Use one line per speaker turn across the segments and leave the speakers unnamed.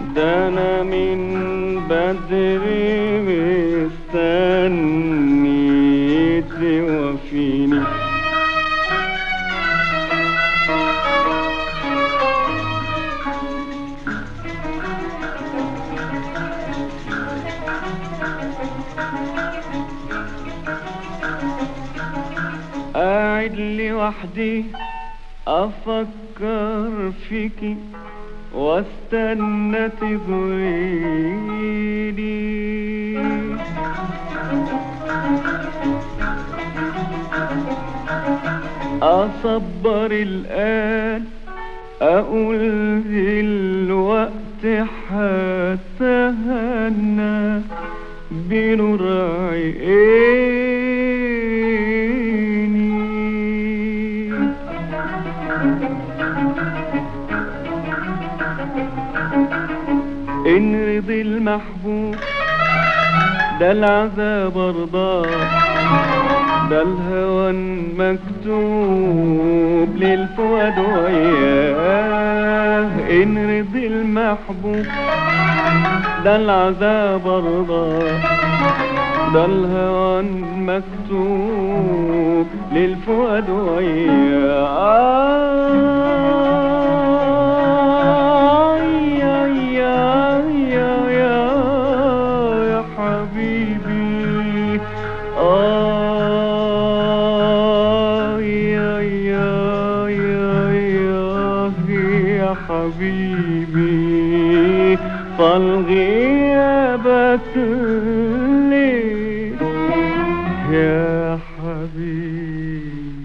ده انا من بدري مستني توفيني قاعد لوحدي افكر فيكي واستنى تغيري اصبر الان اقول الوقت حتى هنا بنور عيني إن رضي المحبوب ده العذاب رضاه ده الهوى مكتوب للفؤاد وياه إن رضي المحبوب ده العذاب رضاه ده الهوى مكتوب للفؤاد وياه يا يا يا يا يا حبيبي آه يا يا يا يا يا حبيبي طال غيابك ليه يا حبيبي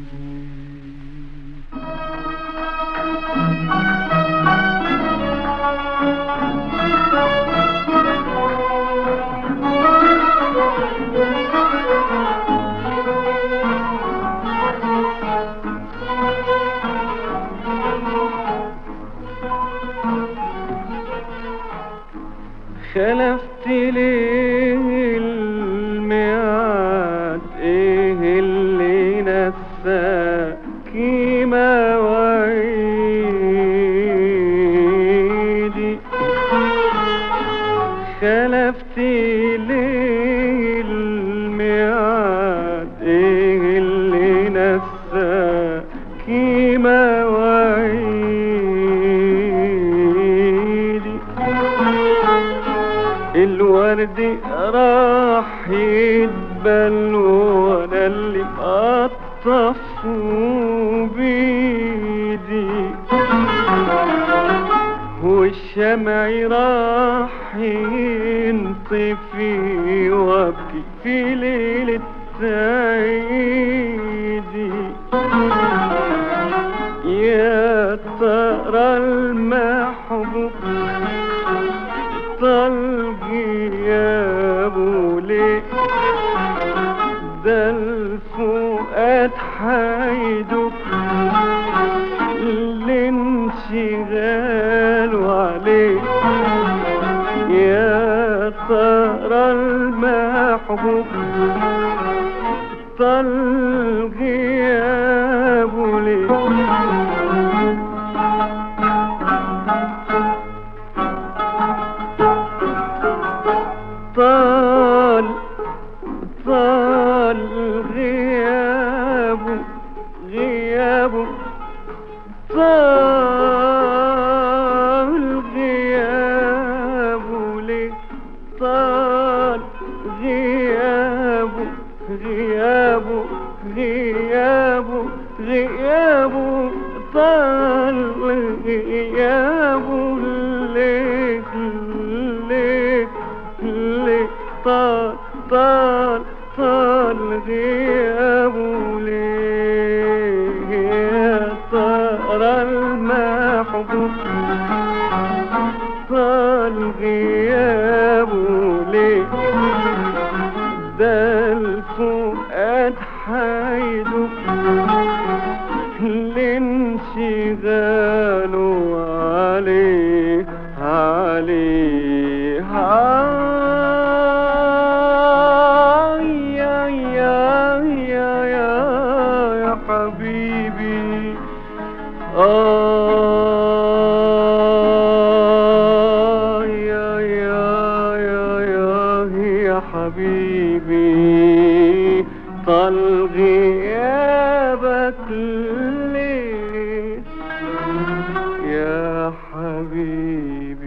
خلفت ليه الميعاد ايه اللي نساكي مواعيدي خلفت ليه الميعاد ايه اللي نساكي مواعيدي الورد راح يدبل وانا اللي مقطف بيدي والشمع راح ينطفي وابكي في ليلة عيدي يا ترى المحبوب طال غيابه ليه ده الفؤاد حيدك الانشغال عليه يا ترى المحبوب طال غيابه ليه طال طال غيابه غيابه طال غيابه ليه طال غيابه غيابه غيابه غيابه طال غيابه ليه ليه ليه طال طال طال غيابه ليه يا ترى المحبوب طال غيابه ليه ده الفؤاد حيدك لانشغاله عليه عليه آه يا يا يا يا يا حبيبي آه حبيبي طال غيابك ليه يا حبيبي